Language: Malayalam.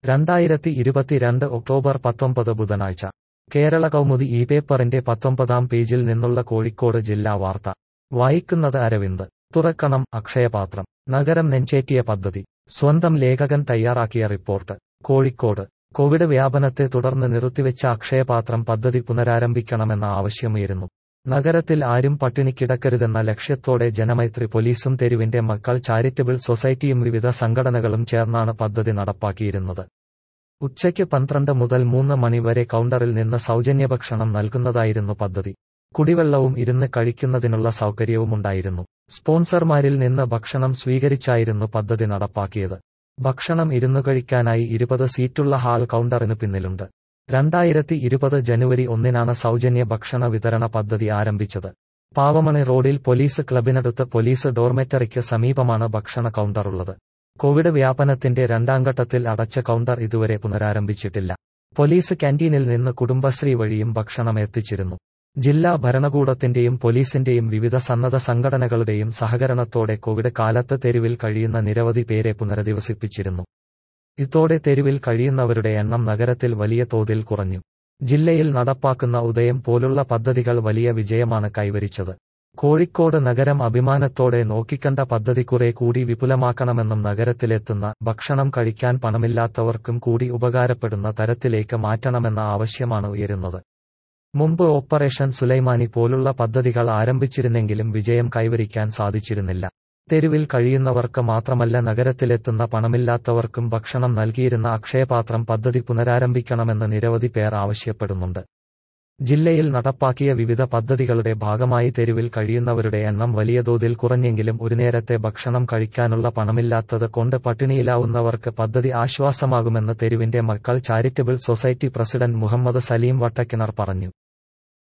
രണ്ടായിരത്തി ഇരുപത്തിരണ്ട് ഒക്ടോബർ പത്തൊമ്പത് ബുധനാഴ്ച കേരള കൗമുദി ഈ പേപ്പറിന്റെ പത്തൊമ്പതാം പേജിൽ നിന്നുള്ള കോഴിക്കോട് ജില്ലാ വാർത്ത വായിക്കുന്നത് അരവിന്ദ് തുറക്കണം അക്ഷയപാത്രം നഗരം നെഞ്ചേറ്റിയ പദ്ധതി സ്വന്തം ലേഖകൻ തയ്യാറാക്കിയ റിപ്പോർട്ട് കോഴിക്കോട് കോവിഡ് വ്യാപനത്തെ തുടർന്ന് നിർത്തിവെച്ച അക്ഷയപാത്രം പദ്ധതി പുനരാരംഭിക്കണമെന്ന ആവശ്യമുയരുന്നു നഗരത്തിൽ ആരും പട്ടിണിക്കിടക്കരുതെന്ന ലക്ഷ്യത്തോടെ ജനമൈത്രി പോലീസും തെരുവിന്റെ മക്കൾ ചാരിറ്റബിൾ സൊസൈറ്റിയും വിവിധ സംഘടനകളും ചേർന്നാണ് പദ്ധതി നടപ്പാക്കിയിരുന്നത് ഉച്ചയ്ക്ക് പന്ത്രണ്ട് മുതൽ മൂന്ന് മണി വരെ കൗണ്ടറിൽ നിന്ന് സൗജന്യ ഭക്ഷണം നൽകുന്നതായിരുന്നു പദ്ധതി കുടിവെള്ളവും ഇരുന്ന് കഴിക്കുന്നതിനുള്ള സൗകര്യവുമുണ്ടായിരുന്നു സ്പോൺസർമാരിൽ നിന്ന് ഭക്ഷണം സ്വീകരിച്ചായിരുന്നു പദ്ധതി നടപ്പാക്കിയത് ഭക്ഷണം ഇരുന്നു കഴിക്കാനായി ഇരുപത് സീറ്റുള്ള ഹാൾ കൗണ്ടറിന് പിന്നിലുണ്ട് രണ്ടായിരത്തി ഇരുപത് ജനുവരി ഒന്നിനാണ് സൗജന്യ ഭക്ഷണ വിതരണ പദ്ധതി ആരംഭിച്ചത് പാവമണി റോഡിൽ പോലീസ് ക്ലബിനടുത്ത് പോലീസ് ഡോർമെറ്ററിക്ക് സമീപമാണ് ഭക്ഷണ കൗണ്ടറുള്ളത് കോവിഡ് വ്യാപനത്തിന്റെ രണ്ടാം ഘട്ടത്തിൽ അടച്ച കൗണ്ടർ ഇതുവരെ പുനരാരംഭിച്ചിട്ടില്ല പോലീസ് ക്യാന്റീനിൽ നിന്ന് കുടുംബശ്രീ വഴിയും ഭക്ഷണം എത്തിച്ചിരുന്നു ജില്ലാ ഭരണകൂടത്തിന്റെയും പോലീസിന്റെയും വിവിധ സന്നദ്ധ സംഘടനകളുടെയും സഹകരണത്തോടെ കോവിഡ് കാലത്ത് തെരുവിൽ കഴിയുന്ന നിരവധി പേരെ പുനരധിവസിപ്പിച്ചിരുന്നു ഇതോടെ തെരുവിൽ കഴിയുന്നവരുടെ എണ്ണം നഗരത്തിൽ വലിയ തോതിൽ കുറഞ്ഞു ജില്ലയിൽ നടപ്പാക്കുന്ന ഉദയം പോലുള്ള പദ്ധതികൾ വലിയ വിജയമാണ് കൈവരിച്ചത് കോഴിക്കോട് നഗരം അഭിമാനത്തോടെ നോക്കിക്കണ്ട പദ്ധതി കുറെ കൂടി വിപുലമാക്കണമെന്നും നഗരത്തിലെത്തുന്ന ഭക്ഷണം കഴിക്കാൻ പണമില്ലാത്തവർക്കും കൂടി ഉപകാരപ്പെടുന്ന തരത്തിലേക്ക് മാറ്റണമെന്ന ആവശ്യമാണ് ഉയരുന്നത് മുമ്പ് ഓപ്പറേഷൻ സുലൈമാനി പോലുള്ള പദ്ധതികൾ ആരംഭിച്ചിരുന്നെങ്കിലും വിജയം കൈവരിക്കാൻ സാധിച്ചിരുന്നില്ല തെരുവിൽ കഴിയുന്നവർക്ക് മാത്രമല്ല നഗരത്തിലെത്തുന്ന പണമില്ലാത്തവർക്കും ഭക്ഷണം നൽകിയിരുന്ന അക്ഷയപാത്രം പദ്ധതി പുനരാരംഭിക്കണമെന്ന് നിരവധി പേർ ആവശ്യപ്പെടുന്നുണ്ട് ജില്ലയിൽ നടപ്പാക്കിയ വിവിധ പദ്ധതികളുടെ ഭാഗമായി തെരുവിൽ കഴിയുന്നവരുടെ എണ്ണം വലിയ തോതിൽ കുറഞ്ഞെങ്കിലും ഒരു നേരത്തെ ഭക്ഷണം കഴിക്കാനുള്ള പണമില്ലാത്തത് കൊണ്ട് പട്ടിണിയിലാവുന്നവർക്ക് പദ്ധതി ആശ്വാസമാകുമെന്ന് തെരുവിന്റെ മക്കൾ charitable society president Muhammad Saleem Vattakkinar പറഞ്ഞു